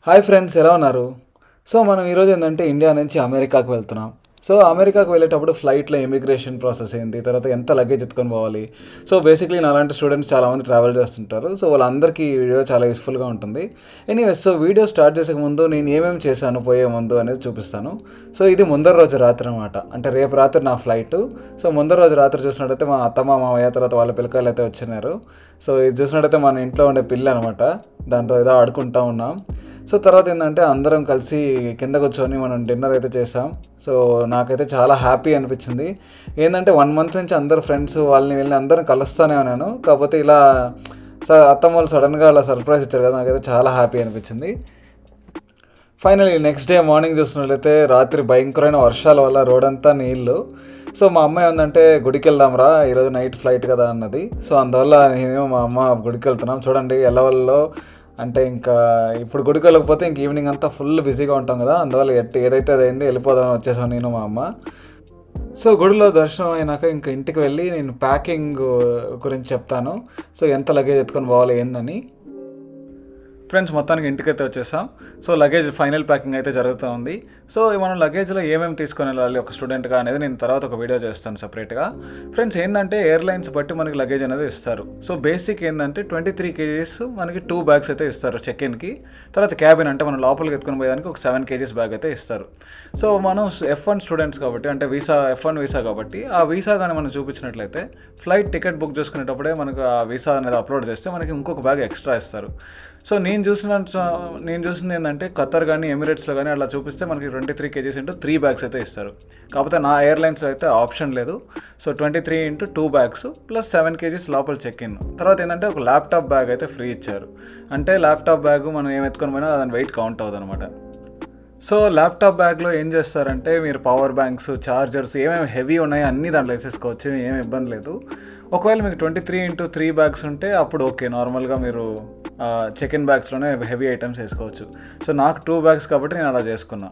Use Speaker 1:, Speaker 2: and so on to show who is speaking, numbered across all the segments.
Speaker 1: hi friends ఎలా ఉన్నారు so మనం ఈరోజు ఏంటంటే ఇండియా నుంచి అమెరికాకు వెళ్తున్నాం సో అమెరికాకు వెళ్ళేటప్పుడు ఫ్లైట్లో ఇమిగ్రేషన్ ప్రాసెస్ ఏంటి తర్వాత ఎంత లగేజ్ ఎత్తుకొని పోవాలి సో బేసిక్లీ నాలాంటి స్టూడెంట్స్ చాలామంది ట్రావెల్ చేస్తుంటారు సో వాళ్ళందరికీ ఈ వీడియో చాలా యూస్ఫుల్గా ఉంటుంది ఎనీవేస్ సో వీడియో స్టార్ట్ చేసే ముందు నేను ఏమేమి చేశాను పోయే ముందు అనేది చూపిస్తాను సో ఇది ముందర రోజు రాత్రి అనమాట అంటే రేపు రాత్రి నా ఫ్లైట్ సో ముందర రోజు రాత్రి చూసినట్టయితే మా అత్తమ్మ మామయ్య తర్వాత వాళ్ళ పిల్లకాయలు అయితే వచ్చినారు సో ఇది చూసినట్టయితే మన ఇంట్లో ఉండే పిల్ల అనమాట దాంతో ఏదో ఆడుకుంటా ఉన్నాం సో తర్వాత ఏంటంటే అందరం కలిసి కింద కూర్చొని మనం డిన్నర్ అయితే చేసాం సో నాకైతే చాలా హ్యాపీ అనిపించింది ఏంటంటే వన్ మంత్ నుంచి అందరు ఫ్రెండ్స్ వాళ్ళని వెళ్ళి అందరం కలుస్తూనే ఉన్నాను కాకపోతే ఇలా స- అత్తమ్మ వాళ్ళు సడన్గా అలా సర్ప్రైజ్ ఇచ్చారు కదా నాకైతే చాలా హ్యాపీ అనిపించింది ఫైనలీ నెక్స్ట్ డే మార్నింగ్ చూసినట్లయితే రాత్రి భయంకరమైన వర్షాల వల్ల రోడ్ అంతా నీళ్ళు సో మా అమ్మాయి ఉందంటే గుడికి వెళ్దాంరా ఈరోజు నైట్ ఫ్లైట్ కదా అన్నది సో అందువల్ల నేను మా అమ్మ గుడికి వెళ్తున్నాం చూడండి ఎల్లవల్లో అంటే ఇంకా ఇప్పుడు గుడికి వెళ్ళకపోతే ఇంక ఈవినింగ్ అంతా ఫుల్ బిజీగా ఉంటాం కదా అందువల్ల ఎట్ ఏదైతే అదైంది వెళ్ళిపోదామని వచ్చేసాం నేను మా అమ్మ సో గుడిలో దర్శనం అయినాక ఇంకా ఇంటికి వెళ్ళి నేను ప్యాకింగ్ గురించి చెప్తాను సో ఎంత లగేజ్ ఎత్తుకొని పోవాలి ఏందని ఫ్రెండ్స్ మొత్తానికి ఇంటికైతే వచ్చేసాం సో లగేజ్ ఫైనల్ ప్యాకింగ్ అయితే జరుగుతూ ఉంది సో మనం లగేజ్లో ఏమేమి తీసుకొని వెళ్ళాలి ఒక స్టూడెంట్గా అనేది నేను తర్వాత ఒక వీడియో చేస్తాను సపరేట్గా ఫ్రెండ్స్ ఏంటంటే ఎయిర్లైన్స్ బట్టి మనకి లగేజ్ అనేది ఇస్తారు సో బేసిక్ ఏంటంటే ట్వంటీ త్రీ కేజీస్ మనకి టూ బ్యాగ్స్ అయితే ఇస్తారు చెక్ ఇన్కి తర్వాత క్యాబిన్ అంటే మనం లోపలికి ఎత్తుకొని పోయేదానికి ఒక సెవెన్ కేజీస్ బ్యాగ్ అయితే ఇస్తారు సో మనం ఎఫ్ వన్ స్టూడెంట్స్ కాబట్టి అంటే వీసా ఎఫ్ వన్ వీసా కాబట్టి ఆ వీసా కానీ మనం చూపించినట్లయితే ఫ్లైట్ టికెట్ బుక్ చేసుకునేటప్పుడే మనకు ఆ వీసా అనేది అప్లోడ్ చేస్తే మనకి ఇంకొక బ్యాగ్ ఎక్స్ట్రా ఇస్తారు సో నేను చూసిన నేను చూసింది ఏంటంటే ఖత్తర్ కానీ ఎమిరేట్స్లో కానీ అలా చూపిస్తే మనకి twenty three kgs into three bags అయితే ఇస్తారు కాకపోతే నా ఎయిర్లైన్స్లో అయితే ఆప్షన్ లేదు so twenty three into two bags plus seven kgs లోపల చెక్ ఇన్ తర్వాత ఏంటంటే ఒక ల్యాప్టాప్ బ్యాగ్ అయితే ఫ్రీ ఇచ్చారు అంటే ల్యాప్టాప్ బ్యాగ్ మనం ఏం ఎత్తుకొని పోయినా దాని వెయిట్ కౌంట్ అవుతుంది అనమాట సో ల్యాప్టాప్ బ్యాగ్లో ఏం చేస్తారంటే మీరు పవర్ బ్యాంక్స్ చార్జర్స్ ఏమేమి హెవీ ఉన్నాయో అన్నీ దాంట్లో వేసేసుకోవచ్చు ఏమి ఇబ్బంది లేదు ఒకవేళ మీకు twenty three into three bags ఉంటే అప్పుడు ఓకే నార్మల్గా మీరు చెక్ ఇన్ బ్యాగ్స్లోనే హెవీ ఐటమ్స్ వేసుకోవచ్చు సో నాకు టూ బ్యాగ్స్ కాబట్టి నేను అలా చేసుకున్నా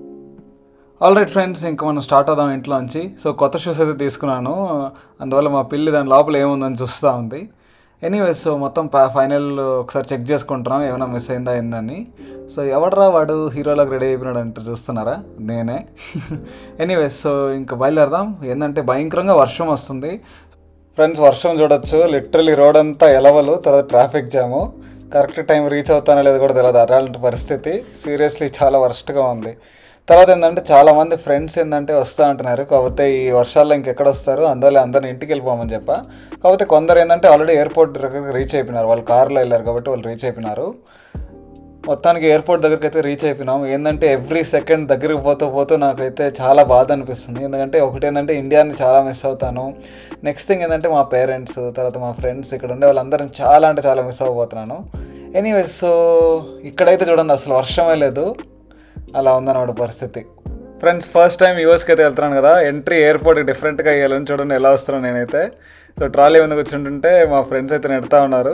Speaker 1: ఆల్ రైట్ ఫ్రెండ్స్ ఇంకా మనం స్టార్ట్ అవుదాం ఇంట్లోంచి సో కొత్త షూస్ అయితే తీసుకున్నాను అందువల్ల మా పిల్లి దాని లోపల ఏముందని చూస్తూ ఉంది ఎనీవేస్ సో మొత్తం ఫైనల్ ఒకసారి చెక్ చేసుకుంటున్నాం ఏమైనా మిస్ అయిందా ఏందని సో ఎవడరా వాడు హీరోలకు రెడీ అయిపోయినాడు అంటే చూస్తున్నారా నేనే ఎనీవేస్ సో ఇంకా బయలుదేరదాం ఏంటంటే భయంకరంగా వర్షం వస్తుంది ఫ్రెండ్స్ వర్షం చూడొచ్చు లిటరలీ రోడ్ అంతా ఎలవలు తర్వాత traffic jam correct time reach అవుతానో లేదో కూడా తెలియదు అలాంటి పరిస్థితి సీరియస్లీ చాలా వర్స్ట్గా ఉంది తర్వాత ఏంటంటే చాలా మంది ఫ్రెండ్స్ ఏంటంటే వస్తూ అంటున్నారు కాకపోతే ఈ వర్షాల్లో ఇంకెక్కడ వస్తారు అందువల్ల అందరిని ఇంటికి వెళ్ళిపోమని చెప్పా కాకపోతే కొందరు ఏంటంటే ఆల్రెడీ ఎయిర్పోర్ట్ దగ్గరికి రీచ్ అయిపోయినారు వాళ్ళు కార్లో వెళ్ళారు కాబట్టి వాళ్ళు రీచ్ అయిపోయినారు మొత్తానికి ఎయిర్పోర్ట్ దగ్గరికి అయితే రీచ్ అయిపోయినాం ఏంటంటే ఎవ్రీ సెకండ్ దగ్గరికి పోతూ పోతూ నాకైతే చాలా బాధ అనిపిస్తుంది ఎందుకంటే ఒకటి ఏంటంటే ఇండియాని చాలా మిస్ అవుతాను నెక్స్ట్ థింగ్ ఏంటంటే మా పేరెంట్స్ తర్వాత మా ఫ్రెండ్స్ ఇక్కడ ఉండే వాళ్ళందరం చాలా అంటే చాలా మిస్ అవ్వబోతున్నాను ఎనీవేస్ సో ఇక్కడైతే చూడండి అసలు వర్షమే లేదు అలా ఉందన్నమాట పరిస్థితి ఫ్రెండ్స్ ఫస్ట్ టైం యూఎస్కి అయితే వెళ్తున్నాను కదా ఎంట్రీ ఎయిర్పోర్ట్ డిఫరెంట్గా అయ్యాలని చూడండి ఎలా వస్తున్నాను నేనైతే సో ట్రాలీ మీద కూర్చుంటుంటే మా ఫ్రెండ్స్ అయితే నెడతా ఉన్నారు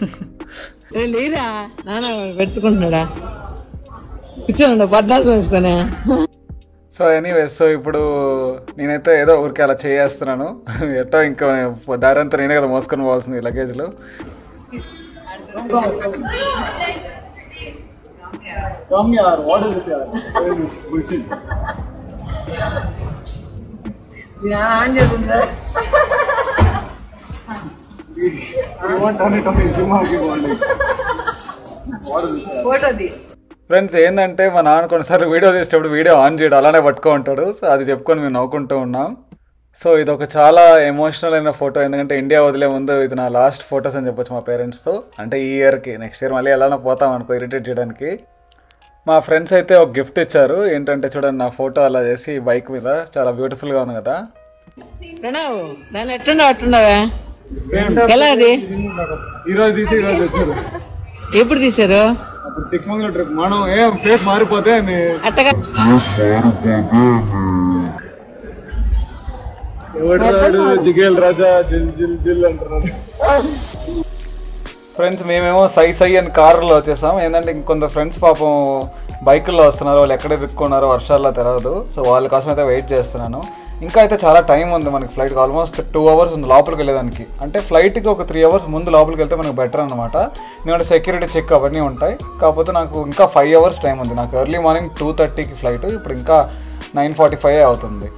Speaker 2: ఏ లేరా నాన్న పెట్టుకుంటున్నాడా కూర్చోండి పద్నాలుగు వేసుకొని
Speaker 1: సో ఎనీవేస్ సో ఇప్పుడు నేనైతే ఏదో ఊరికే అలా చేయేస్తున్నాను ఎట్టో ఇంకా దారి అంతా నేనే కదా మోసుకొని పోవాల్సింది లగేజ్లో
Speaker 2: ఆన్ చేసుకుంటా ఫోటోది
Speaker 1: ఫ్రెండ్స్ ఏంటంటే మా నాన్న కొన్నిసార్లు వీడియో తీసేటప్పుడు వీడియో ఆన్ చేయడం అలానే పట్టుకో ఉంటాడు సో అది చెప్పుకొని మేము నవ్వుకుంటూ ఉన్నాం సో ఇది ఒక చాలా ఎమోషనల్ అయిన ఫోటో ఎందుకంటే ఇండియా వదిలే ముందు ఇది నా లాస్ట్ ఫొటోస్ అని చెప్పొచ్చు మా పేరెంట్స్తో అంటే ఈ ఇయర్కి నెక్స్ట్ ఇయర్ మళ్ళీ ఎలానో పోతాం అనుకో ఇరిటేట్ చేయడానికి మా ఫ్రెండ్స్ అయితే ఒక గిఫ్ట్ ఇచ్చారు ఏంటంటే చూడండి నా ఫోటో అలా చేసి బైక్ మీద చాలా బ్యూటిఫుల్గా ఉంది కదా
Speaker 2: ప్రణవ్ దాన్ని ఎట్టుండవు అట్టుండవా ఎలా అది
Speaker 1: ఈరోజు తీసి ఈరోజు వచ్చారు
Speaker 2: ఎప్పుడు తీశారు
Speaker 1: అప్పుడు చిక్కమంగళూరు ట్రిప్ మనం ఏం ఫేస్ మారిపోతే
Speaker 2: అట్టగా
Speaker 1: ఎవడు జిగేల్ రాజా జిల్ జిల్ జిల్ అంటున్నాడు ఫ్రెండ్స్ మేమేమో సై సై అని కార్లో వచ్చేసాం ఏంటంటే ఇంకొంత ఫ్రెండ్స్ పాపం బైకుల్లో వస్తున్నారు వాళ్ళు ఎక్కడ ఇరుక్కున్నారో వర్షాల్లో తెలవదు సో వాళ్ళ కోసం అయితే వెయిట్ చేస్తున్నాను ఇంకా అయితే చాలా టైం ఉంది మనకి ఫ్లైట్కి ఆల్మోస్ట్ టూ అవర్స్ ఉంది లోపలికి వెళ్ళేదానికి అంటే ఫ్లైట్కి ఒక త్రీ అవర్స్ ముందు లోపలికి వెళ్తే మనకు బెటర్ అనమాట ఎందుకంటే సెక్యూరిటీ చెక్ అవన్నీ ఉంటాయి కాకపోతే నాకు ఇంకా ఫైవ్ అవర్స్ టైం ఉంది నాకు ఎర్లీ మార్నింగ్ టూ థర్టీకి ఫ్లైట్ ఇప్పుడు ఇంకా నైన్ ఫార్టీ ఫైవ్ అవుతుంది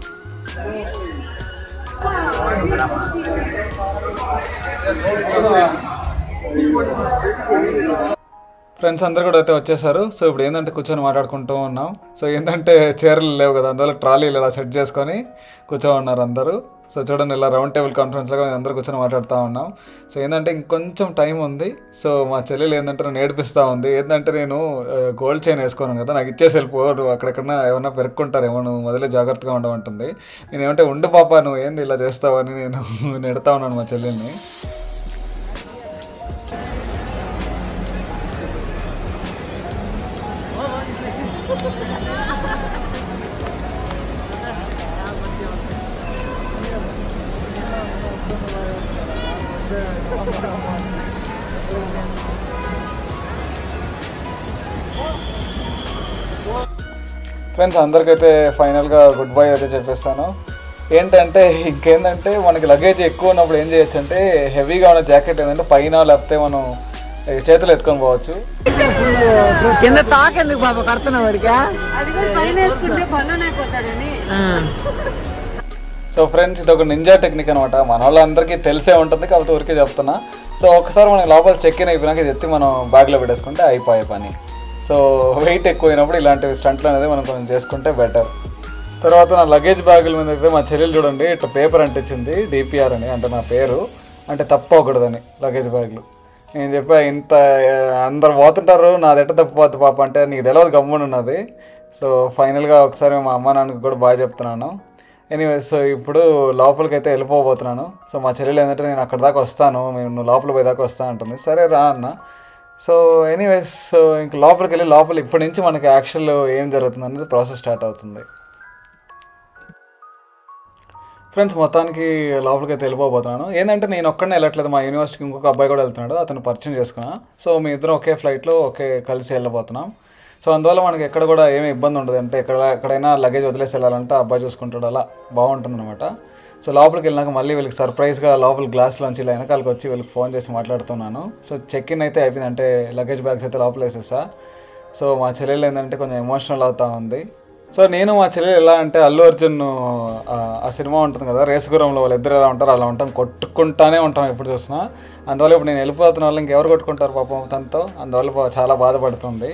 Speaker 1: ఫ్రెండ్స్ అందరు కూడా అయితే వచ్చేసారు సో ఇప్పుడు ఏంటంటే కూర్చొని మాట్లాడుకుంటూ ఉన్నాం సో ఏంటంటే చీరలు లేవు కదా అందువల్ల ట్రాలీలు ఇలా సెట్ చేసుకొని కూర్చో ఉన్నారు అందరూ సో చూడండి ఇలా రౌండ్ టేబుల్ కాన్ఫరెన్స్లో కూడా అందరూ కూర్చొని మాట్లాడుతూ ఉన్నాం సో ఏంటంటే ఇంకొంచెం టైం ఉంది సో మా చెల్లెలు ఏంటంటే నన్ను ఏడిపిస్తూ ఉంది ఏంటంటే నేను గోల్డ్ చైన్ వేసుకోను కదా నాకు ఇచ్చేసి వెళ్ళిపోరు అక్కడెక్కడ ఏమన్నా పెరుక్కుంటారేమో నువ్వు మొదలే జాగ్రత్తగా ఉండమంటుంది నేను ఏమంటే ఉండు పాప నువ్వు ఏంది ఇలా చేస్తావని నేను నెడతా ఉన్నాను మా చెల్లెల్ని ఫ్రెండ్స్ అందరికైతే ఫైనల్గా గుడ్ బై అయితే చెప్పేస్తాను ఏంటంటే ఇంకేంటంటే మనకి లగేజ్ ఎక్కువ ఉన్నప్పుడు ఏం చేయొచ్చు అంటే హెవీగా ఉన్న జాకెట్ ఏంటంటే పైన లేకపోతే మనం ఈ చేతులు ఎత్తుకొని పోవచ్చు
Speaker 2: కింద తాకెందుకు బాబా కడుతున్నావు వాడికా
Speaker 3: అది కూడా పైన వేసుకుంటే బలోన్ అయిపోతాడని
Speaker 1: సో ఫ్రెండ్స్ ఇది ఒక నింజా టెక్నిక్ అనమాట మన వాళ్ళందరికీ తెలిసే ఉంటుంది కాకపోతే ఊరికే చెప్తున్నా సో ఒకసారి మనకి లోపల చెక్ ఇన్ అయిపోయినాక ఇది ఎత్తి మనం బ్యాగ్లో పెట్టేసుకుంటే అయిపోయే పని సో వెయిట్ ఎక్కువైనప్పుడు ఇలాంటివి స్టంట్లు అనేది మనం కొంచెం చేసుకుంటే బెటర్ తర్వాత నా లగేజ్ బ్యాగుల మీద అయితే మా చెల్లెలు చూడండి ఇట్లా పేపర్ అంటించింది డిపిఆర్ అని అంటే నా పేరు అంటే తప్పకూడదని లగేజ్ బ్యాగ్లు నేను చెప్పా ఇంత ఆ, అందరు పోతుంటారు నాది ఎట్ట తప్పిపోద్ది పాప అంటే నీకు తెలియదు గమ్మున ఉన్నది సో ఫైనల్గా ఒకసారి మా అమ్మ నాన్నకి కూడా బాగా చెప్తున్నాను ఎనీవేస్ సో ఇప్పుడు లోపలికి అయితే వెళ్ళిపోబోతున్నాను సో మా చెల్లెలు ఏంటంటే నేను అక్కడ దాకా వస్తాను మేము నువ్వు లోపల పోయి దాకా వస్తా అంటుంది సరే రా అన్న సో ఎనీవేస్ సో ఇంక లోపలికి వెళ్ళి లోపల ఇప్పటి నుంచి మనకి యాక్చువల్ ఏం జరుగుతుంది అనేది ప్రాసెస్ స్టార్ట్ అవుతుంది ఫ్రెండ్స్ మొత్తానికి లోపలికి అయితే వెళ్ళిపోబోతున్నాను ఏంటంటే నేను ఒక్కడనే వెళ్ళట్లేదు మా యూనివర్సిటీకి ఇంకొక అబ్బాయి కూడా వెళ్తున్నాడు అతను పరిచయం చేసుకున్నా సో మీ ఇద్దరం ఒకే ఫ్లైట్లో ఒకే కలిసి వెళ్ళబోతున్నాం సో అందువల్ల మనకి ఎక్కడ కూడా ఏమీ ఇబ్బంది ఉండదు అంటే ఎక్కడ ఎక్కడైనా లగేజ్ వదిలేసి వెళ్ళాలంటే ఆ అబ్బాయి చూసుకుంటాడు అలా బాగుంటుంది అనమాట సో లోపలికి వెళ్ళినాక మళ్ళీ వీళ్ళకి సర్ప్రైజ్గా లోపల గ్లాస్లోంచి ఇలా వెనకాలకి వచ్చి వీళ్ళకి ఫోన్ చేసి మాట్లాడుతున్నాను సో చెక్ ఇన్ అయితే అయిపోయింది అంటే లగేజ్ బ్యాగ్స్ అయితే లోపల వేసేసా సో మా చెల్లెలు ఏంటంటే కొంచెం ఎమోషనల్ అవుతా ఉంది సో నేను మా చెల్లెలు ఎలా అంటే అల్లు అర్జున్ ఆ, ఆ సినిమా ఉంటుంది కదా రేసుగురంలో వాళ్ళిద్దరు ఎలా ఉంటారు అలా ఉంటాం కొట్టుకుంటానే ఉంటాం ఎప్పుడు చూసినా అందువల్ల ఇప్పుడు నేను వెళ్ళిపోతున్న వాళ్ళు ఇంకెవరు కొట్టుకుంటారు పాపం తనతో అందువల్ల పా- చాలా బాధపడుతుంది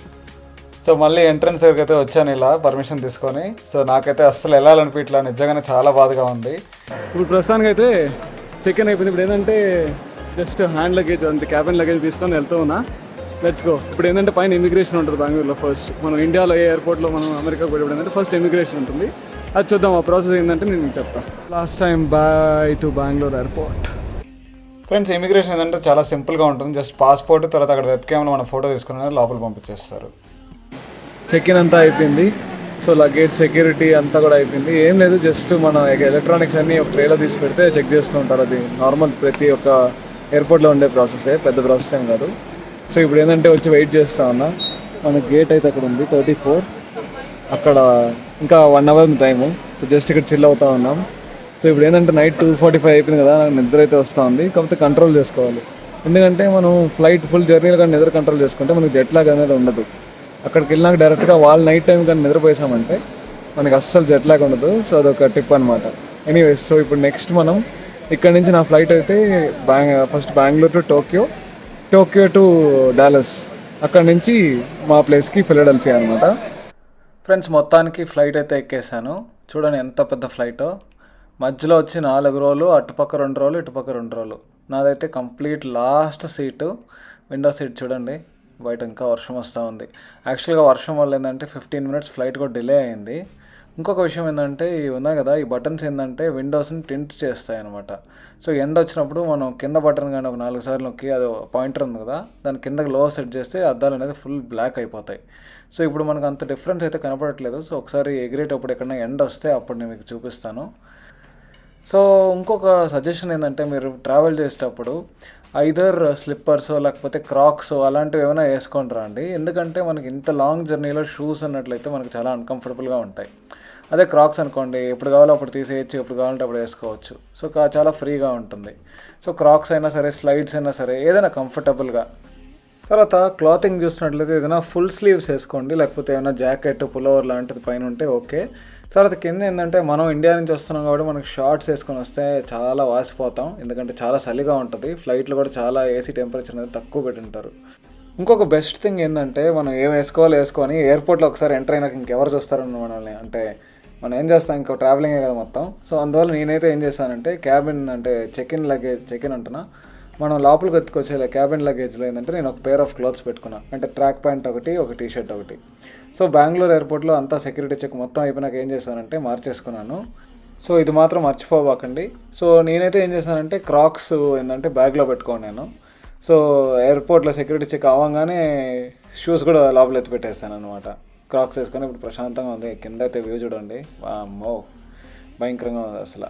Speaker 1: సో మళ్ళీ ఎంట్రన్స్ దగ్గరికి అయితే వచ్చాను ఇలా పర్మిషన్ తీసుకొని సో నాకైతే అస్సలు వెళ్ళాలనిపించట్లా నిజంగానే చాలా బాధగా ఉంది
Speaker 4: ఇప్పుడు ప్రస్తుతానికి అయితే చెక్ ఇన్ అయిపోయింది ఇప్పుడు ఏంటంటే జస్ట్ హ్యాండ్ లగేజ్ అంతే క్యాబిన్ లగేజ్ తీసుకొని వెళ్తూ ఉన్నా లెట్స్ గో ఇప్పుడు ఏంటంటే పైన ఇమిగ్రేషన్ ఉంటుంది బెంగళూరులో ఫస్ట్ మనం ఇండియాలో ఏ ఎయిర్పోర్ట్లో మనం అమెరికాకి పోయేప్పుడు ఏంటంటే ఫస్ట్ ఇమిగ్రేషన్ ఉంటుంది అది చూద్దాం ఆ ప్రాసెస్ ఏంటంటే నేను మీకు చెప్తాను last time by to Bengaluru airport
Speaker 1: friends immigration ఏంటంటే చాలా సింపుల్గా ఉంటుంది జస్ట్ పాస్పోర్ట్ తర్వాత అక్కడ వెబ్ కెమెరా మన ఫోటో తీసుకుని లోపల పంపించేస్తారు
Speaker 4: చెక్ ఇన్ అంతా అయిపోయింది సో లగేజ్ సెక్యూరిటీ అంతా కూడా అయిపోయింది ఏం లేదు జస్ట్ మన ఎలక్ట్రానిక్స్ అన్ని ఒక ట్రేలో తీసి పెడితే చెక్ చేస్తూ ఉంటారు అది నార్మల్ ప్రతి ఒక్క ఎయిర్పోర్ట్లో ఉండే ప్రాసెసే పెద్ద ప్రాసెస్ ఏం కాదు సో ఇప్పుడు ఏంటంటే వచ్చి వెయిట్ చేస్తా ఉన్నా మన గేట్ అయితే అక్కడ ఉంది థర్టీ ఫోర్ అక్కడ ఇంకా వన్ అవర్ ఉంది టైము సో జస్ట్ ఇక్కడ చిల్ అవుతా ఉన్నాం సో ఇప్పుడు ఏంటంటే నైట్ టూ ఫార్టీ ఫైవ్ అయిపోయింది కదా నాకు నిద్ర అయితే వస్తూ ఉంది కాకపోతే కంట్రోల్ చేసుకోవాలి ఎందుకంటే మనం ఫ్లైట్ ఫుల్ జర్నీలో కానీ నిద్ర కంట్రోల్ చేసుకుంటే మనకి జెట్ లాగ్ అనేది ఉండదు అక్కడికి వెళ్ళినాక డైరెక్ట్గా వాళ్ళ నైట్ టైం కానీ నిద్రపోసామంటే మనకి అస్సలు జెట్ లాగ్ ఉండదు సో అదొక టిప్ అనమాట ఎనీవేస్ సో ఇప్పుడు నెక్స్ట్ మనం ఇక్కడ నుంచి నా ఫ్లైట్ అయితే బ్యాంగ్ first Bengaluru to Tokyo Tokyo to Dallas అక్కడ నుంచి మా ప్లేస్కి ఫిలడెల్ఫియా అనమాట
Speaker 1: ఫ్రెండ్స్ మొత్తానికి ఫ్లైట్ అయితే ఎక్కేసాను చూడండి ఎంత పెద్ద ఫ్లైటో మధ్యలో వచ్చి నాలుగు రోజులు అటుపక్క రెండు రోజులు ఇటుపక్క రెండు రోజులు నాదైతే complete last seat window seat చూడండి బయట ఇంకా వర్షం వస్తూ ఉంది యాక్చువల్గా వర్షం వల్ల ఏంటంటే ఫిఫ్టీన్ మినిట్స్ ఫ్లైట్ కూడా డిలే అయింది ఇంకొక విషయం ఏంటంటే ఇవి ఉన్నాయి కదా ఈ బటన్స్ ఏంటంటే విండోస్ని టింట్ చేస్తాయి అనమాట సో ఎండ వచ్చినప్పుడు మనం కింద బటన్ కానీ ఒక నాలుగు సార్లు నొక్కి అది పాయింటర్ ఉంది కదా దాని కిందకి లో సెట్ చేస్తే అద్దాలు అనేది ఫుల్ బ్లాక్ అయిపోతాయి సో ఇప్పుడు మనకు అంత డిఫరెన్స్ అయితే కనపడట్లేదు సో ఒకసారి ఎగిరేటప్పుడు ఎక్కడైనా ఎండ వస్తే అప్పుడు నేను మీకు చూపిస్తాను సో ఇంకొక సజెషన్ ఏంటంటే మీరు ట్రావెల్ చేసేటప్పుడు ఐదర్ స్లిప్పర్స్ లేకపోతే క్రాక్స్ అలాంటివి ఏమైనా వేసుకొని రండి ఎందుకంటే మనకి ఇంత లాంగ్ జర్నీలో షూస్ అన్నట్లయితే మనకి చాలా అన్కంఫర్టబుల్గా ఉంటాయి అదే క్రాక్స్ అనుకోండి ఎప్పుడు కావాలో అప్పుడు తీసేయచ్చు ఎప్పుడు కావాలంటే అప్పుడు వేసుకోవచ్చు సో కా- చాలా ఫ్రీగా ఉంటుంది సో క్రాక్స్ అయినా సరే స్లైడ్స్ అయినా సరే ఏదైనా కంఫర్టబుల్గా తర్వాత క్లాతింగ్ చూసినట్లయితే ఏదైనా ఫుల్ స్లీవ్స్ వేసుకోండి లేకపోతే ఏమైనా జాకెట్ పులోవర్ లాంటిది పైన ఉంటే ఓకే తర్వాత కింద ఏంటంటే మనం ఇండియా నుంచి వస్తున్నాం కాబట్టి మనకి షార్ట్స్ వేసుకొని వస్తే చాలా వాసిపోతాం ఎందుకంటే చాలా చలిగా ఉంటుంది ఫ్లైట్లో కూడా చాలా ఏసీ టెంపరేచర్ అనేది తక్కువ పెట్టుంటారు ఇంకొక బెస్ట్ థింగ్ ఏంటంటే మనం ఏం వేసుకోవాలి వేసుకొని ఎయిర్పోర్ట్లో ఒకసారి ఎంటర్ అయినాక ఇంకెవరు చూస్తారని మనల్ని అంటే మనం ఏం చేస్తాం ఇంకా ట్రావెలింగే కదా మొత్తం సో అందువల్ల నేనైతే ఏం చేశానంటే క్యాబిన్ అంటే check in luggage check in అంటున్నా మనం లోపలికి ఎత్తుకొచ్చే క్యాబిన్ లగేజ్లో ఏంటంటే నేను ఒక పేర్ ఆఫ్ క్లాత్స్ పెట్టుకున్నా అంటే ట్రాక్ ప్యాంట్ ఒకటి ఒక టీ షర్ట్ ఒకటి సో బెంగళూరు ఎయిర్పోర్ట్లో అంతా సెక్యూరిటీ చెక్ మొత్తం అయిపోయినాక ఏం చేశానంటే మార్చేసుకున్నాను సో ఇది మాత్రం మర్చిపోబాకండి సో నేనైతే ఏం చేశానంటే క్రాక్స్ ఏంటంటే బ్యాగ్లో పెట్టుకోను నేను సో ఎయిర్పోర్ట్లో సెక్యూరిటీ చెక్ అవ్వగానే షూస్ కూడా లోపల ఎత్తి పెట్టేస్తాను అనమాట క్రాక్స్ వేసుకొని ఇప్పుడు ప్రశాంతంగా ఉంది కింద అయితే వ్యూ చూడండి అమ్మో భయంకరంగా ఉంది అసలు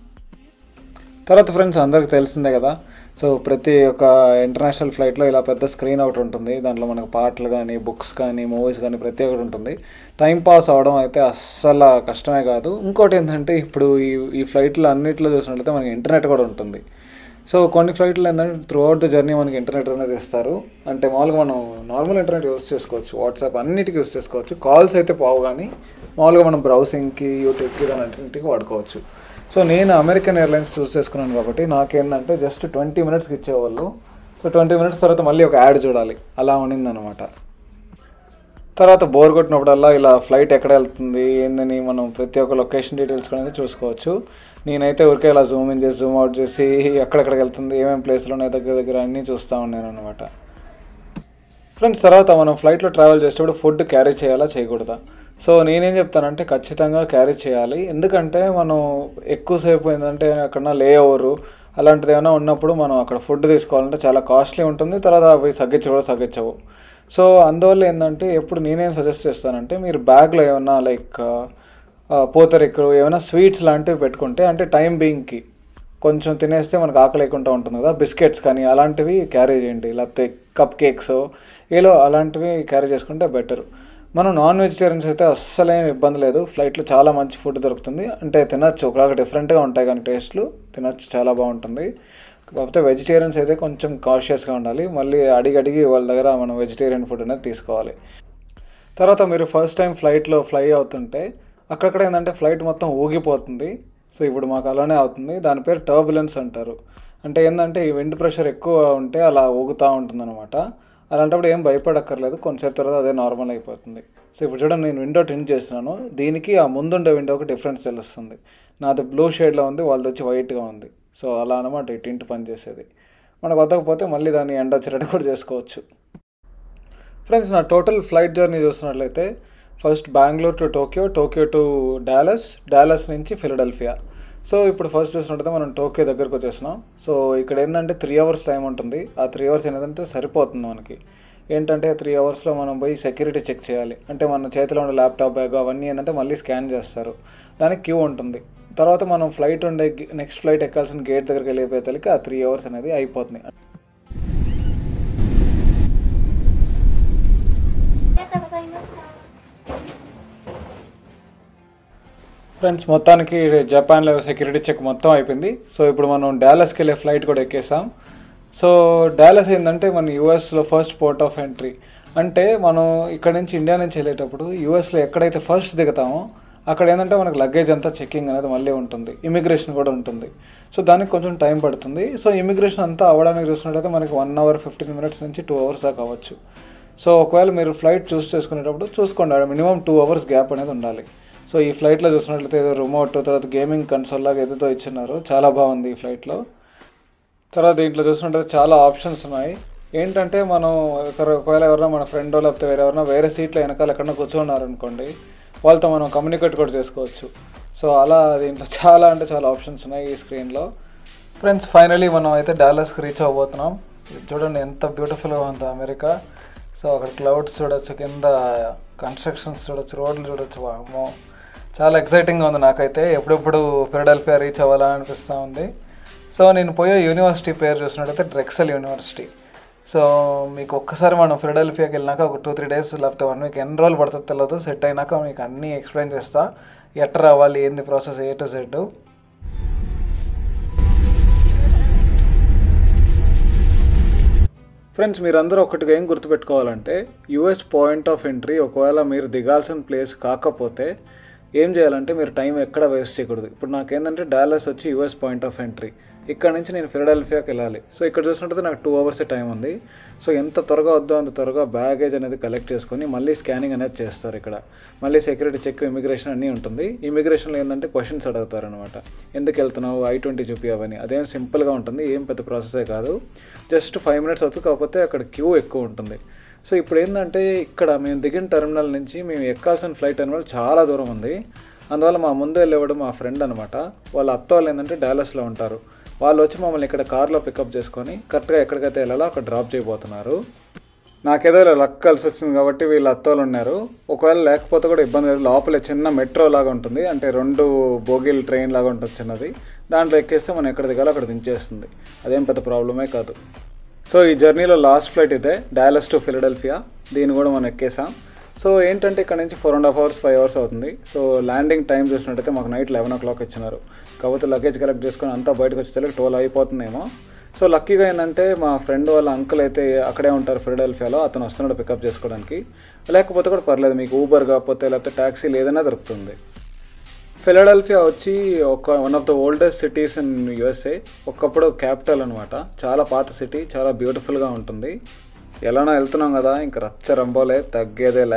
Speaker 1: తర్వాత ఫ్రెండ్స్ అందరికి తెలిసిందే కదా సో ప్రతి ఒక్క ఇంటర్నేషనల్ ఫ్లైట్లో ఇలా పెద్ద స్క్రీన్ ఒకటి ఉంటుంది దాంట్లో మనకు పాటలు కానీ బుక్స్ కానీ మూవీస్ కానీ ప్రతి ఒక్కటి ఉంటుంది టైం పాస్ అవడం అయితే అస్సలు కష్టమే కాదు ఇంకోటి ఏంటంటే ఇప్పుడు ఈ ఈ ఫ్లైట్లో అన్నిట్లో చూసినట్లయితే మనకి ఇంటర్నెట్ కూడా ఉంటుంది సో కొన్ని ఫ్లైట్లు ఏంటంటే త్రూ అవుట్ ద జర్నీ మనకి ఇంటర్నెట్ అనేది ఇస్తారు అంటే మామూలుగా మనం నార్మల్ ఇంటర్నెట్ యూస్ చేసుకోవచ్చు వాట్సాప్ అన్నిటికీ యూస్ చేసుకోవచ్చు కాల్స్ అయితే పోవు కానీ మామూలుగా మనం బ్రౌసింగ్కి యూట్యూబ్కి దాని అన్నింటికి వాడుకోవచ్చు సో నేను అమెరికన్ ఎయిర్లైన్స్ చూస్ చేసుకున్నాను కాబట్టి నాకేంటంటే జస్ట్ ట్వంటీ మినిట్స్కి ఇచ్చేవాళ్ళు సో ట్వంటీ మినిట్స్ తర్వాత మళ్ళీ ఒక యాడ్ చూడాలి అలా ఉండిందనమాట తర్వాత బోర్ కొట్టినప్పుడల్లా ఇలా ఫ్లైట్ ఎక్కడ వెళ్తుంది ఏందని మనం ప్రతి ఒక్క లొకేషన్ డీటెయిల్స్ కూడా చూసుకోవచ్చు నేనైతే ఊరికే ఇలా జూమ్ ఇన్ చేసి జూమ్ అవుట్ చేసి ఎక్కడెక్కడికి వెళ్తుంది ఏమేమి ప్లేస్లు ఉన్నాయి దగ్గర దగ్గర అన్నీ చూస్తూ ఉన్నాను అనమాట ఫ్రెండ్స్ తర్వాత మనం ఫ్లైట్లో ట్రావెల్ చేసేటప్పుడు ఫుడ్ క్యారీ చేయాలా చేయకూడదా సో నేనేం చెప్తానంటే ఖచ్చితంగా క్యారీ చేయాలి ఎందుకంటే మనం ఎక్కువసేపు ఏంటంటే అక్కడ లే ఓవరు అలాంటిది ఏమైనా ఉన్నప్పుడు మనం అక్కడ ఫుడ్ తీసుకోవాలంటే చాలా కాస్ట్లీ ఉంటుంది తర్వాత అవి తగ్గించి కూడా తగ్గించవు సో అందువల్ల ఏంటంటే ఎప్పుడు నేనేం సజెస్ట్ చేస్తానంటే మీరు బ్యాగ్లో ఏమన్నా లైక్ పూతరెక్కరు ఏమైనా స్వీట్స్ లాంటివి పెట్టుకుంటే అంటే టైం బీయింగ్కి కొంచెం తినేస్తే మనకు ఆకలి లేకుండా ఉంటుంది కదా బిస్కెట్స్ కానీ అలాంటివి క్యారీ చేయండి లేకపోతే కప్ కేక్స్ ఏలో అలాంటివి క్యారీ చేసుకుంటే బెటర్ మనం నాన్ వెజిటేరియన్స్ అయితే అస్సలేం ఇబ్బంది లేదు ఫ్లైట్లో చాలా మంచి ఫుడ్ దొరుకుతుంది అంటే తినచ్చు ఒకలాగా డిఫరెంట్గా ఉంటాయి కానీ టేస్ట్లు తినచ్చు చాలా బాగుంటుంది కాకపోతే వెజిటేరియన్స్ అయితే కొంచెం కాషియస్గా ఉండాలి మళ్ళీ అడిగి అడిగి వాళ్ళ దగ్గర మనం వెజిటేరియన్ ఫుడ్ అనేది తీసుకోవాలి తర్వాత మీరు ఫస్ట్ టైం ఫ్లైట్లో ఫ్లై అవుతుంటే అక్కడక్కడ ఏంటంటే ఫ్లైట్ మొత్తం ఊగిపోతుంది సో ఇప్పుడు మాకు అలానే అవుతుంది దాని పేరు టర్బులెన్స్ అంటారు అంటే ఏంటంటే ఈ విండ్ ప్రెషర్ ఎక్కువ ఉంటే అలా ఊగుతూ ఉంటుంది అనమాట అలాంటప్పుడు ఏం భయపడక్కర్లేదు కొంతసేపు తర్వాత అదే నార్మల్ అయిపోతుంది సో ఇప్పుడు చూడండి నేను విండో టింట్ చేస్తున్నాను దీనికి ఆ ముందుండే విండోకి డిఫరెన్స్ తెలుస్తుంది నాది బ్లూ షేడ్లో ఉంది వాళ్ళది వచ్చి వైట్గా ఉంది సో అలా అనమాట ఈ టింట్ పనిచేసేది మనకు వద్దకపోతే మళ్ళీ దాన్ని ఎండ వచ్చేటట్టు కూడా చేసుకోవచ్చు ఫ్రెండ్స్ నా టోటల్ ఫ్లైట్ జర్నీ చూసినట్లయితే first Bengaluru to Tokyo Tokyo to Dallas Dallas నుంచి ఫిలడెల్ఫియా సో ఇప్పుడు ఫస్ట్ చూసినట్టయితే మనం టోక్యో దగ్గరకు వచ్చేసినాం సో ఇక్కడ ఏంటంటే త్రీ అవర్స్ టైం ఉంటుంది ఆ త్రీ అవర్స్ ఏంటంటే సరిపోతుంది మనకి ఏంటంటే త్రీ అవర్స్లో మనం పోయి సెక్యూరిటీ చెక్ చేయాలి అంటే మన చేతిలో ఉన్న ల్యాప్టాప్ బ్యాగ్ అవన్నీ ఏంటంటే మళ్ళీ స్కాన్ చేస్తారు దానికి క్యూ ఉంటుంది తర్వాత మనం ఫ్లైట్ ఉండే నెక్స్ట్ ఫ్లైట్ ఎక్కాల్సిన గేట్ దగ్గరికి వెళ్ళిపోయేసరికి ఆ త్రీ అవర్స్ అనేది అయిపోతుంది ఫ్రెండ్స్ మొత్తానికి జపాన్లో సెక్యూరిటీ చెక్ మొత్తం అయిపోయింది సో ఇప్పుడు మనం డాలస్కి వెళ్ళే ఫ్లైట్ కూడా ఎక్కేసాం సో డాలస్ ఏంటంటే మన యూఎస్లో ఫస్ట్ పోర్ట్ ఆఫ్ ఎంట్రీ అంటే మనం ఇక్కడ నుంచి ఇండియా నుంచి వెళ్ళేటప్పుడు యూఎస్లో ఎక్కడైతే ఫస్ట్ దిగుతామో అక్కడ ఏంటంటే మనకు లగేజ్ అంతా చెకింగ్ అనేది మళ్ళీ ఉంటుంది ఇమిగ్రేషన్ కూడా ఉంటుంది సో దానికి కొంచెం టైం పడుతుంది సో ఇమిగ్రేషన్ అంతా అవ్వడానికి చూసినట్టయితే మనకి వన్ అవర్ ఫిఫ్టీన్ మినిట్స్ నుంచి టూ అవర్స్ దాకా అవ్వచ్చు సో ఒకవేళ మీరు ఫ్లైట్ చూస్ చేసుకునేటప్పుడు చూసుకోండి మినిమం టూ అవర్స్ గ్యాప్ అనేది ఉండాలి సో ఈ ఫ్లైట్లో చూసినట్లయితే ఏదో రిమోట్ తర్వాత గేమింగ్ కన్సోల్ లాగా ఏదో ఇచ్చినారు చాలా బాగుంది ఈ ఫ్లైట్లో తర్వాత దీంట్లో చూసినట్టయితే చాలా ఆప్షన్స్ ఉన్నాయి ఏంటంటే మనం ఒకరు ఒకవేళ ఎవరైనా మన ఫ్రెండ్ లేకపోతే వేరే ఎవరైనా వేరే సీట్లో వెనకాల ఎక్కడన్నా కూర్చున్నారు అనుకోండి వాళ్ళతో మనం కమ్యూనికేట్ కూడా చేసుకోవచ్చు సో అలా దీంట్లో చాలా అంటే చాలా ఆప్షన్స్ ఉన్నాయి ఈ స్క్రీన్లో ఫ్రెండ్స్ ఫైనలీ మనం అయితే డాలస్కి రీచ్ అవ్వబోతున్నాం ఇది చూడండి ఎంత బ్యూటిఫుల్గా ఉందో అమెరికా సో అక్కడ క్లౌడ్స్ చూడొచ్చు కింద కన్స్ట్రక్షన్స్ చూడొచ్చు రోడ్లు చూడొచ్చు వామ్మో చాలా ఎక్సైటింగ్గా ఉంది నాకైతే ఎప్పుడెప్పుడు ఫిలడెల్ఫియా రీచ్ అవ్వాలా అనిపిస్తూ ఉంది సో నేను పోయే యూనివర్సిటీ పేరు చూసినట్టయితే డ్రెక్సెల్ యూనివర్సిటీ సో మీకు ఒక్కసారి మనం ఫిలడెల్ఫియాకి వెళ్ళినాక ఒక టూ త్రీ డేస్ లేకపోతే వన్ వీక్ ఎన్ని రోజులు పడుతుందో తెలియదు సెట్ అయినాక మీకు అన్నీ ఎక్స్ప్లెయిన్ చేస్తా ఎట్ట రావాలి ఏంది process A to Z friends మీరందరూ ఒకటిగా ఏం గుర్తుపెట్టుకోవాలంటే యూఎస్ పాయింట్ ఆఫ్ ఎంట్రీ ఒకవేళ మీరు దిగాల్సిన ప్లేస్ కాకపోతే ఏం చేయాలంటే మీరు టైం ఎక్కడ వేస్ట్ చేయకూడదు ఇప్పుడు నాకేంటంటే డాలస్ వచ్చి యూఎస్ పాయింట్ ఆఫ్ ఎంట్రీ ఇక్కడ నుంచి నేను ఫిలడెల్ఫియాకి వెళ్ళాలి సో ఇక్కడ చూసినట్టయితే నాకు టూ అవర్స్ టైం ఉంది సో ఎంత త్వరగా వద్దో అంత త్వరగా బ్యాగేజ్ అనేది కలెక్ట్ చేసుకొని మళ్ళీ స్కానింగ్ అనేది చేస్తారు ఇక్కడ మళ్ళీ సెక్యూరిటీ చెక్ ఇమిగ్రేషన్ అన్నీ ఉంటుంది ఇమిగ్రేషన్లో ఏంటంటే క్వశ్చన్స్ అడుగుతారు అనమాట ఎందుకు వెళ్తున్నావు ఐ ట్వంటీ చూపి అవని అదేం సింపుల్గా ఉంటుంది ఏం పెద్ద ప్రాసెసే కాదు జస్ట్ ఫైవ్ మినిట్స్ అవుతుంది కాకపోతే అక్కడ క్యూ ఎక్కువ ఉంటుంది సో ఇప్పుడు ఏంటంటే ఇక్కడ మేము దిగిన టెర్మినల్ నుంచి మేము ఎక్కాల్సిన ఫ్లైట్ టెర్మినల్ చాలా దూరం ఉంది అందువల్ల మా ముందు వెళ్ళేవాడు మా ఫ్రెండ్ అనమాట వాళ్ళ అత్త వాళ్ళు ఏంటంటే డాలస్లో ఉంటారు వాళ్ళు వచ్చి మమ్మల్ని ఇక్కడ కార్లో పికప్ చేసుకొని కరెక్ట్గా ఎక్కడికైతే వెళ్ళాలో అక్కడ డ్రాప్ చేయబోతున్నారు నాకేదో ఇలా లక్ కలిసి వచ్చింది కాబట్టి వీళ్ళు అత్తోళ్ళు ఉన్నారు ఒకవేళ లేకపోతే కూడా ఇబ్బంది లేదు లోపల చిన్న మెట్రో లాగా ఉంటుంది అంటే రెండు బోగిల్ ట్రైన్ లాగా ఉంటుంది చిన్నది దాంట్లో ఎక్కేస్తే మనం ఎక్కడ దిగాలో అక్కడ దించేస్తుంది అదేం పెద్ద ప్రాబ్లమే కాదు సో ఈ జర్నీలో లాస్ట్ ఫ్లైట్ ఇదే డాలస్ టు ఫిలడెల్ఫియా దీన్ని కూడా మనం ఎక్కేసాం సో ఏంటంటే ఇక్కడ నుంచి four and half hours five hours అవుతుంది సో ల్యాండింగ్ టైం చూసినట్టయితే మాకు నైట్ లెవెన్ ఓ క్లాక్ ఇచ్చినారు కాకపోతే లగేజ్ కలెక్ట్ చేసుకొని అంతా బయటకు వచ్చేసరికి ట్వెల్వ్ అయిపోతుందేమో సో లక్కీగా ఏంటంటే మా ఫ్రెండ్ వాళ్ళ అంకుల్ అయితే అక్కడే ఉంటారు ఫిలడెల్ఫియాలో అతను వస్తున్నాడు పికప్ చేసుకోవడానికి లేకపోతే కూడా పర్లేదు మీకు ఊబర్ కాకపోతే లేకపోతే ట్యాక్సీ ఏదైనా దొరుకుతుంది ఫిలడెల్ఫియా వచ్చి ఒక one of the oldest cities in USA ఒకప్పుడు క్యాపిటల్ అనమాట చాలా పాత సిటీ చాలా బ్యూటిఫుల్గా ఉంటుంది ఎలానో వెళ్తున్నాం కదా ఇంక రచ్చ రంబోలే తగ్గేదేలే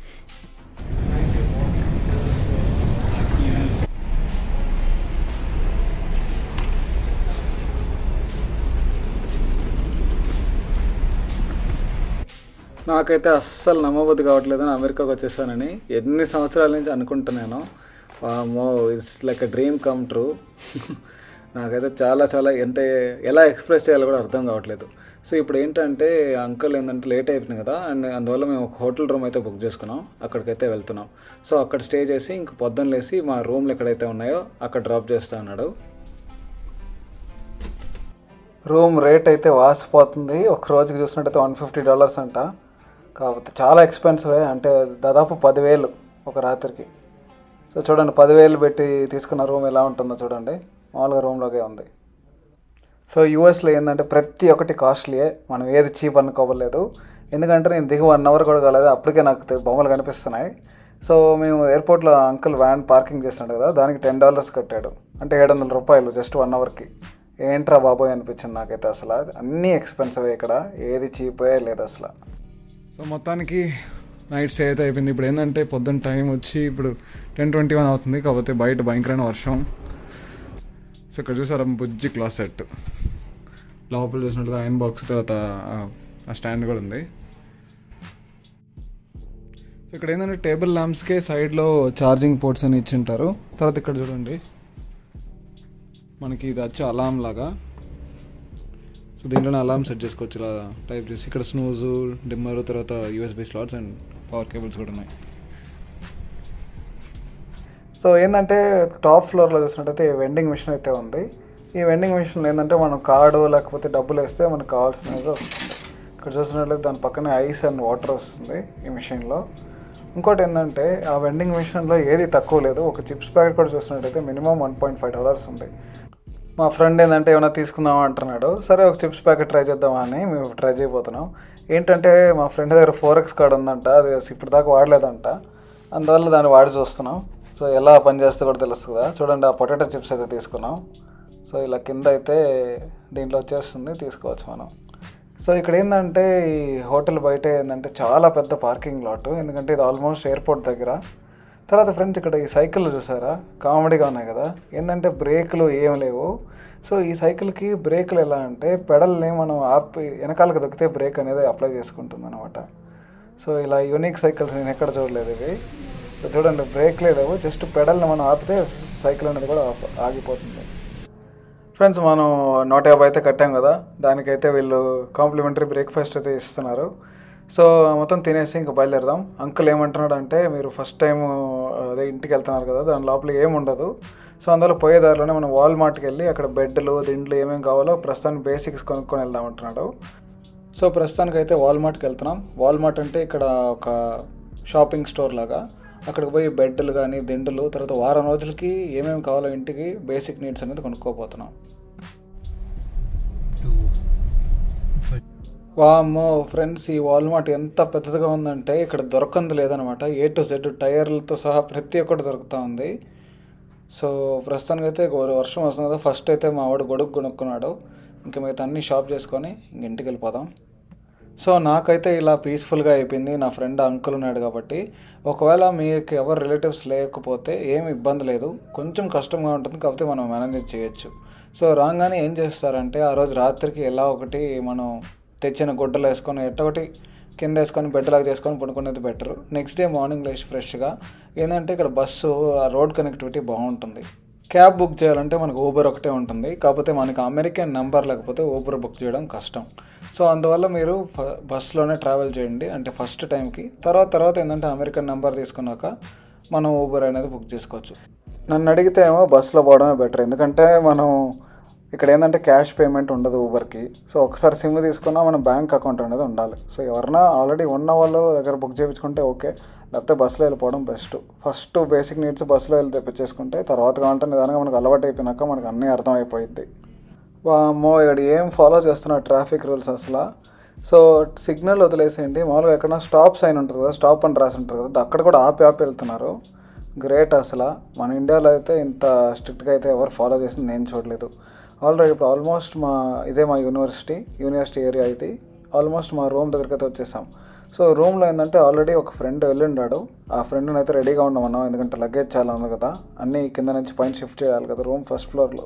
Speaker 1: నాకైతే అస్సలు నమ్మబుద్ధి కావట్లేదని అమెరికాకి వచ్చేసానని ఎన్ని సంవత్సరాల నుంచి అనుకుంటున్నాను వామో it's like a dream come true నాకైతే చాలా చాలా అంటే ఎలా ఎక్స్ప్రెస్ చేయాలో కూడా అర్థం కావట్లేదు సో ఇప్పుడు ఏంటంటే అంకుల్ ఏంటంటే లేట్ అయిపోయింది కదా అండ్ అందువల్ల మేము ఒక హోటల్ రూమ్ అయితే బుక్ చేసుకున్నాం అక్కడికైతే వెళ్తున్నాం సో అక్కడ స్టే చేసి ఇంక పొద్దున్న లేసి మా రూమ్లు ఎక్కడైతే ఉన్నాయో అక్కడ డ్రాప్ చేస్తా అన్నాడు రూమ్ రేట్ అయితే వాసిపోతుంది ఒక రోజుకి చూసినట్టయితే వన్ ఫిఫ్టీ డాలర్స్ అంట కాకపోతే చాలా ఎక్స్పెన్సివ్ అంటే దాదాపు పదివేలు ఒక రాత్రికి సో చూడండి పదివేలు పెట్టి తీసుకున్న రూమ్ ఎలా ఉంటుందో చూడండి మామూలుగా రూమ్లోకే ఉంది సో యూఎస్లో ఏంటంటే ప్రతి ఒక్కటి కాస్ట్లీయే మనం ఏది చీప్ అనుకోవలేదు ఎందుకంటే నేను దిగి వన్ అవర్ కూడా కాలేదు అప్పటికే నాకు తె- బొమ్మలు కనిపిస్తున్నాయి సో మేము ఎయిర్పోర్ట్లో అంకుల్ వ్యాన్ పార్కింగ్ చేస్తున్నాడు కదా దానికి టెన్ డాలర్స్ కట్టాడు అంటే ఏడు వందల రూపాయలు జస్ట్ వన్ అవర్కి ఏంట్రా బాబోయ్ అనిపించింది నాకైతే అసలు అన్నీ ఎక్స్పెన్సివ్ ఇక్కడ ఏది చీపే లేదు అసలు
Speaker 4: సో మొత్తానికి నైట్ స్టే అయితే అయిపోయింది ఇప్పుడు ఏంటంటే పొద్దున్న టైం వచ్చి ఇప్పుడు టెన్ ట్వంటీ వన్ అవుతుంది కాకపోతే బయట భయంకరమైన వర్షం సో ఇక్కడ చూసారా బుజ్జి క్లాస్ సెట్ లోపల చూసినట్టు ఐరన్ బాక్స్ తర్వాత ఆ- ఆ స్టాండ్ కూడా ఉంది సో ఇక్కడ ఏంటంటే టేబుల్ ల్యాంప్స్కే సైడ్లో ఛార్జింగ్ పోర్ట్స్ అని ఇచ్చింటారు తర్వాత ఇక్కడ చూడండి మనకి ఇది వచ్చి అలారం లాగా సో దీంట్లోనే అలారం సెట్ చేసుకోవచ్చు ఇలా టైప్ చేసి ఇక్కడ స్నూజు డిమ్మర్ తర్వాత USB slots and power cables కూడా ఉన్నాయి
Speaker 1: సో ఏంటంటే టాప్ ఫ్లోర్లో చూసినట్టయితే వెండింగ్ మిషన్ అయితే ఉంది ఈ వెండింగ్ మిషన్ ఏంటంటే మనం కార్డు లేకపోతే డబ్బులు వేస్తే మనకు కావాల్సినది వస్తుంది ఇక్కడ చూసినట్లయితే దాని పక్కనే ఐస్ అండ్ వాటర్ వస్తుంది ఈ మిషన్లో ఇంకోటి ఏంటంటే ఆ వెండింగ్ మిషన్లో ఏది తక్కువ లేదు ఒక చిప్స్ ప్యాకెట్ కూడా చూసినట్టయితే minimum one point five dollars ఉంది మా ఫ్రెండ్ ఏంటంటే ఏమైనా తీసుకుందామా అంటున్నాడు సరే ఒక చిప్స్ ప్యాకెట్ ట్రై చేద్దామా అని మేము ట్రై చేయబోతున్నాం ఏంటంటే మా ఫ్రెండ్ దగ్గర ఫోర్ ఎక్స్ కార్డ్ ఉందంట అది ఇప్పుడు దాకా వాడలేదంట అందువల్ల దాన్ని వాడి చూస్తున్నాం సో ఎలా పనిచేస్తే కూడా తెలుస్తుంది కదా చూడండి ఆ పొటాటో చిప్స్ అయితే తీసుకున్నాం సో ఇలా కింద అయితే దీంట్లో వచ్చేస్తుంది తీసుకోవచ్చు మనం సో ఇక్కడ ఏంటంటే ఈ హోటల్ బయట ఏంటంటే చాలా పెద్ద పార్కింగ్ లాట్ ఎందుకంటే ఇది ఆల్మోస్ట్ ఎయిర్పోర్ట్ దగ్గర తర్వాత ఫ్రెండ్స్ ఇక్కడ ఈ సైకిల్ చూసారా కామెడీగా ఉన్నాయి కదా ఏంటంటే బ్రేకులు ఏం లేవు సో ఈ సైకిల్కి బ్రేకులు ఎలా అంటే పెడల్ని మనం ఆపి వెనకాలకు దొక్కితే బ్రేక్ అనేది అప్లై చేసుకుంటుంది అనమాట సో ఇలా యూనిక్ సైకిల్స్ నేను ఎక్కడ చూడలేదు ఇవి సో చూడండి బ్రేక్లే లేవు జస్ట్ పెడల్ని మనం ఆపితే సైకిల్ అనేది కూడా ఆఫ్- ఆగిపోతుంది ఫ్రెండ్స్ మనం నూట యాభై అయితే కట్టాం కదా దానికైతే వీళ్ళు కాంప్లిమెంటరీ బ్రేక్ఫాస్ట్ అయితే ఇస్తున్నారు సో మొత్తం తినేసి ఇంకా బయలుదేరదాం అంకుల్ ఏమంటున్నాడు అంటే మీరు ఫస్ట్ టైం అదే ఇంటికి వెళ్తున్నారు కదా దాని లోపల ఏం ఉండదు సో అందులో పోయే దారిలోనే మనం వాల్మార్ట్కి వెళ్ళి అక్కడ బెడ్లు దిండ్లు ఏమేమి కావాలో ప్రస్తుతానికి బేసిక్స్ కొనుక్కొని వెళ్దాం అంటున్నాడు సో ప్రస్తుతానికైతే వాల్మార్ట్కి వెళ్తున్నాం వాల్మార్ట్ అంటే ఇక్కడ ఒక షాపింగ్ స్టోర్ లాగా అక్కడికి పోయి బెడ్లు కానీ దిండులు తర్వాత వారం రోజులకి ఏమేమి కావాలో ఇంటికి బేసిక్ నీడ్స్ అనేది కొనుక్కోపోతున్నాం వామ్మో ఫ్రెండ్స్ ఈ వాల్మార్ట్ ఎంత పెద్దదిగా ఉందంటే ఇక్కడ దొరకంది లేదనమాట ఏ టు జెడ్ టైర్లతో సహా ప్రతి ఒక్కటి దొరుకుతూ ఉంది సో ప్రస్తుతానికి అయితే వర్షం వస్తుంది కదా ఫస్ట్ అయితే మా వాడు గొడుగు కొనుక్కున్నాడు ఇంకా మిగతా అన్ని షాప్ చేసుకొని ఇంక ఇంటికి వెళ్ళిపోదాం సో నాకైతే ఇలా పీస్ఫుల్గా అయిపోయింది నా ఫ్రెండ్ అంకుల్ ఉన్నాడు కాబట్టి ఒకవేళ మీకు ఎవరు రిలేటివ్స్ లేకపోతే ఏం ఇబ్బంది లేదు కొంచెం కష్టంగా ఉంటుంది కాకపోతే మనం మేనేజ్ చేయొచ్చు సో రాగానే ఏం చేస్తారంటే ఆ రోజు రాత్రికి ఎలా ఒకటి మనం తెచ్చిన గుడ్డలు వేసుకొని ఎట్టొకటి కింద వేసుకొని బెడ్లాగా చేసుకొని పడుకునేది బెటర్ నెక్స్ట్ డే మార్నింగ్ లేచి ఫ్రెష్గా ఏంటంటే ఇక్కడ బస్సు ఆ రోడ్ కనెక్టివిటీ బాగుంటుంది క్యాబ్ బుక్ చేయాలంటే మనకు ఊబర్ ఒకటే ఉంటుంది కాకపోతే మనకి అమెరికన్ నెంబర్ లేకపోతే ఊబర్ బుక్ చేయడం కష్టం సో అందువల్ల మీరు ఫ బస్సులోనే ట్రావెల్ చేయండి అంటే ఫస్ట్ టైంకి తర్వాత తర్వాత ఏంటంటే అమెరికన్ నెంబర్ తీసుకున్నాక మనం ఊబర్ అనేది బుక్ చేసుకోవచ్చు నన్ను అడిగితే ఏమో బస్సులో పోవడమే బెటర్ ఎందుకంటే మనం ఇక్కడ ఏంటంటే క్యాష్ పేమెంట్ ఉండదు ఊబర్కి సో ఒకసారి సిమ్ తీసుకున్నా మన బ్యాంక్ అకౌంట్ అనేది ఉండాలి సో ఎవరన్నా ఆల్రెడీ ఉన్న వాళ్ళు దగ్గర బుక్ చేయించుకుంటే ఓకే లేకపోతే బస్సులో వెళ్ళిపోవడం బెస్ట్ ఫస్ట్ బేసిక్ నీడ్స్ బస్సులో వెళ్ళి తెప్పించేసుకుంటే తర్వాత కావాలంటే నిదానంగా మనకు అలవాటు అయిపోయినాక మనకు అన్నీ అర్థమైపోయింది వామ్మో ఇక్కడ ఏం ఫాలో చేస్తున్నారు ట్రాఫిక్ రూల్స్ అసలు సో సిగ్నల్ వదిలేసేయండి మామూలుగా ఎక్కడ స్టాప్ సైన్ ఉంటుంది కదా స్టాప్ అని రాసి ఉంటుంది కదా అక్కడ కూడా ఆపి ఆపి వెళ్తున్నారు గ్రేట్ అసలు మన ఇండియాలో అయితే ఇంత స్ట్రిక్ట్గా అయితే ఎవరు ఫాలో చేసింది నేను చూడలేదు ఆల్రెడీ ఇప్పుడు ఆల్మోస్ట్ మా ఇదే మా యూనివర్సిటీ యూనివర్సిటీ ఏరియా ఇది ఆల్మోస్ట్ మా రూమ్ దగ్గరికి అయితే వచ్చేసాం సో రూమ్లో ఏంటంటే ఆల్రెడీ ఒక ఫ్రెండ్ వెళ్ళిండాడు ఆ ఫ్రెండ్ని అయితే రెడీగా ఉండమన్నాం ఎందుకంటే లగేజ్ చాలా ఉంది కదా అన్నీ కింద నుంచి పైన షిఫ్ట్ చేయాలి కదా రూమ్ ఫస్ట్ ఫ్లోర్లో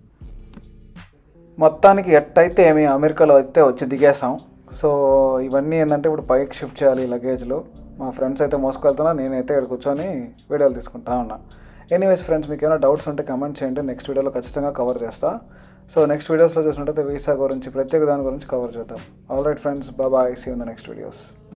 Speaker 1: మొత్తానికి ఎట్టయితే ఏమి అమెరికాలో అయితే వచ్చి దిగేసాం సో ఇవన్నీ ఏంటంటే ఇప్పుడు పైకి షిఫ్ట్ చేయాలి ఈ లగేజ్లో మా ఫ్రెండ్స్ అయితే మోసుకెళ్తున్నా నేనైతే ఇక్కడ కూర్చొని వీడియోలు తీసుకుంటా ఉన్నా ఎనీవేస్ ఫ్రెండ్స్ మీకు ఏమైనా డౌట్స్ ఉంటే కమెంట్ చేయండి నెక్స్ట్ వీడియోలో ఖచ్చితంగా కవర్ చేస్తా సో నెక్స్ట్ వీడియోస్లో చూసినట్టయితే వీసా గురించి ప్రత్యేక దాని గురించి కవర్ చేద్దాం all right friends bye see in the next videos